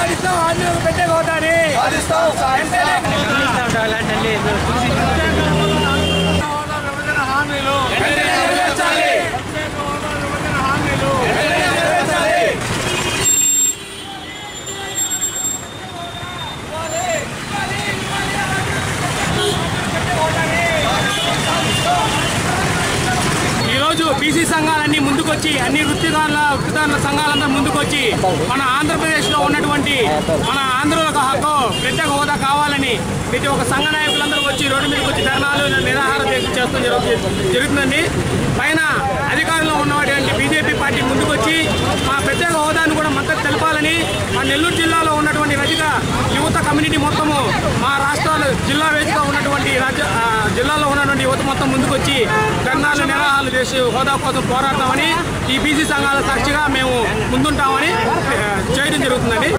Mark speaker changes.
Speaker 1: సాధిస్తాం హామీలకు పెట్టే హోదాని వెంటనే హోదా విభజన హామీలు వెంటనే నెరవేర్చాలి హోదా విభజన హామీలు వెంటనే నెరవేర్చాలి ఈరోజు బీసీ సంఘాలన్నీ ముందుకొచ్చి అన్ని వృత్తిదారుల వృత్తిదారుల సంఘాలంతా ముందుకొచ్చి మన ఆంధ్రప్రదేశ్లో ఉన్నటువంటి మన ఆంధ్రుల హక్కు ప్రత్యేక హోదా కావాలని ప్రతి ఒక్క సంఘ నాయకులందరూ వచ్చి రోడ్డు మీదకి వచ్చి ధర్నాలు నిరాహార దీక్ష చేస్తూ జరుగు- జరుగుతుందండి పైన అధికారంలో ఉన్నటువంటి బీజేపీ పార్టీ ముందుకొచ్చి మా ప్రత్యేక హోదాను కూడా మద్దతు తెలపాలని మా నెల్లూరు జిల్లాలో ఉన్నటువంటి రజక యువత కమ్యూనిటీ మొత్తము మా రాష్ట్రాలు జిల్లా వేదిక ఉన్నటువంటి రాజ్య ఆ, జిల్లాలో ఉన్నటువంటి యువత మొత్తం ముందుకొచ్చి ధర్నాలు నిరాహాలు చేసి హోదా కోసం పోరాడతామని ఈ బీసీ సంఘాల సాక్షిగా మేము ముందుంటామని ఆ, చేయడం జరుగుతుందండి